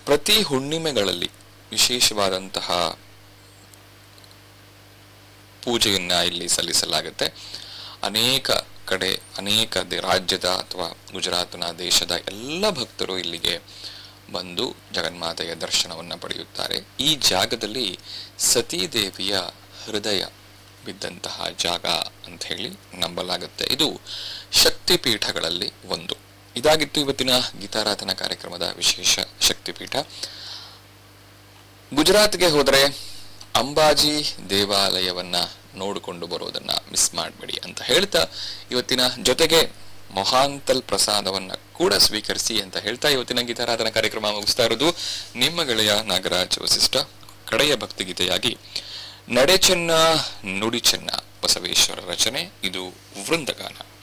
ಪ್ರತಿ ಹುಣ್ಣಿಮೆಗಳಲ್ಲಿ ವಿಶೇಷವಾದಂತಹ ಪೂಜೆಯನ್ನ ಇಲ್ಲಿ ಸಲ್ಲಿಸಲಾಗುತ್ತೆ ಅನೇಕ ಕಡೆ ಅನೇಕ ದೆ- ರಾಜ್ಯದ ಅಥವಾ ಗುಜರಾತ್ನ ದೇಶದ ಎಲ್ಲ ಭಕ್ತರು ಇಲ್ಲಿಗೆ ಬಂದು ಜಗನ್ಮಾತೆಯ ದರ್ಶನವನ್ನ ಪಡೆಯುತ್ತಾರೆ ಈ ಜಾಗದಲ್ಲಿ ಸತೀದೇವಿಯ ಹೃದಯ ಬಿದ್ದಂತಹ ಜಾಗ ಅಂತ ಹೇಳಿ ನಂಬಲಾಗುತ್ತೆ ಇದು ಶಕ್ತಿಪೀಠಗಳಲ್ಲಿ ಒಂದು ಇದಾಗಿತ್ತು ಇವತ್ತಿನ ಗೀತಾರಾಧನಾ ಕಾರ್ಯಕ್ರಮದ ವಿಶೇಷ ಶಕ್ತಿಪೀಠ ಗುಜರಾತ್ಗೆ ಹೋದರೆ ಅಂಬಾಜಿ ದೇವಾಲಯವನ್ನ ನೋಡಿಕೊಂಡು ಬರೋದನ್ನ ಮಿಸ್ ಮಾಡಬೇಡಿ ಅಂತ ಹೇಳ್ತಾ ಇವತ್ತಿನ ಜೊತೆಗೆ ಮೊಹಾಂತಲ್ ಪ್ರಸಾದವನ್ನ ಕೂಡ ಸ್ವೀಕರಿಸಿ ಅಂತ ಹೇಳ್ತಾ ಇವತ್ತಿನ ಗೀತಾರಾಧನಾ ಕಾರ್ಯಕ್ರಮ ಮುಗಿಸ್ತಾ ಇರೋದು ನಿಮ್ಮ ಗೆಳೆಯ ನಾಗರಾಜ್ ವಸಿಷ್ಠ ಕಡೆಯ ಭಕ್ತಿಗೀತೆಯಾಗಿ ನಡೆ ಚೆನ್ನ ನುಡಿ ಚೆನ್ನ ಬಸವೇಶ್ವರ ರಚನೆ ಇದು ವೃಂದಗಾನ